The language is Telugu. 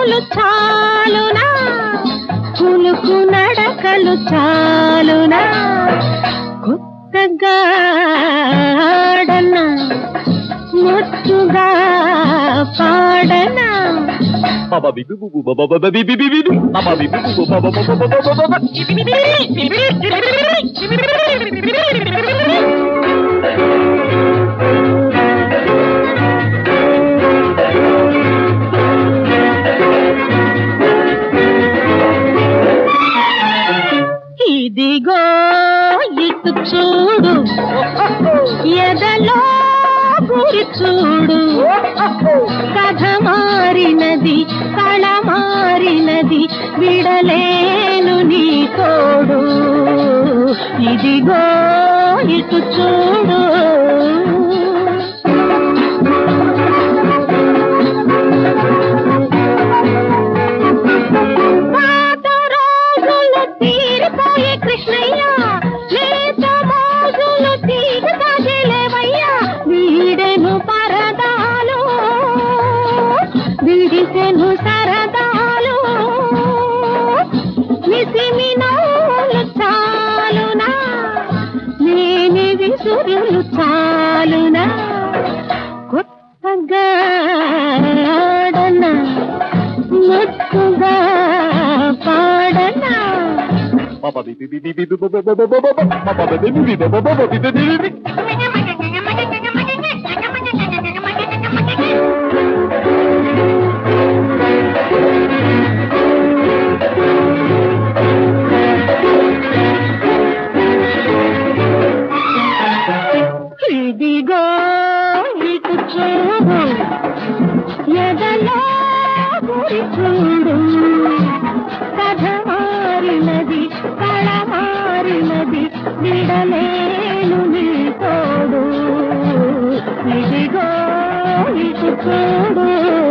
చూపులు చాలునా కులుకు నడకలు చాలునా కొత్తగా ఆడనా ముద్దుగా పాడనా Baba bi bu bu bu baba baba bi bi bi bi bi. Baba bi bu bu bu baba baba baba baba baba. ఇదిగో ఇటు చూడు ఎదలో గురి చూడు కథ మారినది కళ మారినది విడలేను నీ తోడు ఇదిగో ఇటు చూడు పాత రోజులు తీరిపోయే కృష్ణయ్య లేత మోజులు తీగ సాగలేవయ్యా వీడెను పరదాలు విడిసెను సరదాలు నిసిమినోలు చాలునా నేని విసురులు చాలునా కొత్తగా ఆడనా ముద్దుగా పాడనా Baba bi bi bi bi bi bi baba baba baba baba. Baba bi bi bi baba baba bi bi bi bi bi. ఇదిగో ఇటు చూడు ఎదలో గురి చూడు కథ మారినది కళ మారినది విడలేను నీ తోడు ఇదిగో ఇటు చూడు